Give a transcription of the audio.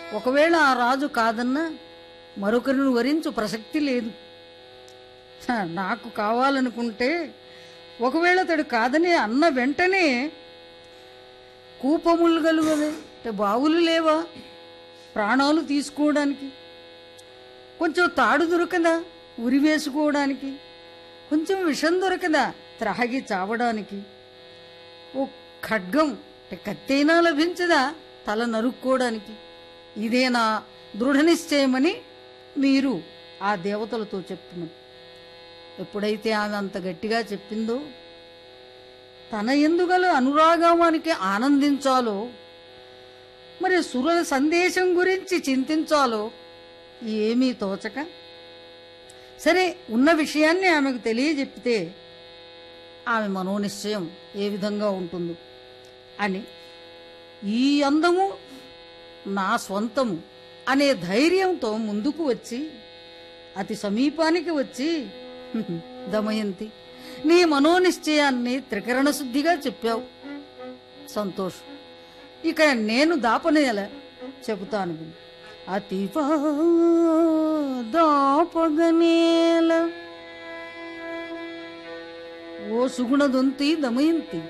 ఒకవేళ ఆ రాజు కాదన్నా మరొకరిని వరించు ప్రసక్తి లేదు హ, నాకు కావాలనుకుంటే ఒకవేళ అతడు కాదని అన్న వెంటనే కూపములు కలుగవే అంటే బావులు లేవా ప్రాణాలు తీసుకోవడానికి కొంచెం తాడు దొరకదా ఉరి వేసుకోవడానికి కొంచెం విషం దొరకదా త్రాగి చావడానికి ఓ ఖడ్గం అంటే కత్తైనా లభించదా తల నరుక్కోవడానికి ఇదేనా దృఢ నిశ్చయమని మీరు ఆ దేవతలతో చెప్తున్నారు ఎప్పుడైతే ఆమె అంత గట్టిగా చెప్పిందో తన ఎందుగల అనురాగానికి ఆనందించాలో మరి సురుల సందేశం గురించి చింతించాలో ఏమీ తోచక సరే ఉన్న విషయాన్ని ఆమెకు తెలియజెప్పితే ఆమె మనోనిశ్చయం ఏ విధంగా ఉంటుందో అని ఈ అందము నా స్వంతము అనే ధైర్యంతో ముందుకు వచ్చి అతి సమీపానికి వచ్చి "హ్మ్, దమయంతి నీ మనోనిశ్చయాన్ని త్రికరణ శుద్ధిగా చెప్పావు సంతోషం ఇక నేను దాపనేల చెబుతాను విను. అతివా దాపగనేల ఓ సుగుణదొంతి దమయంతి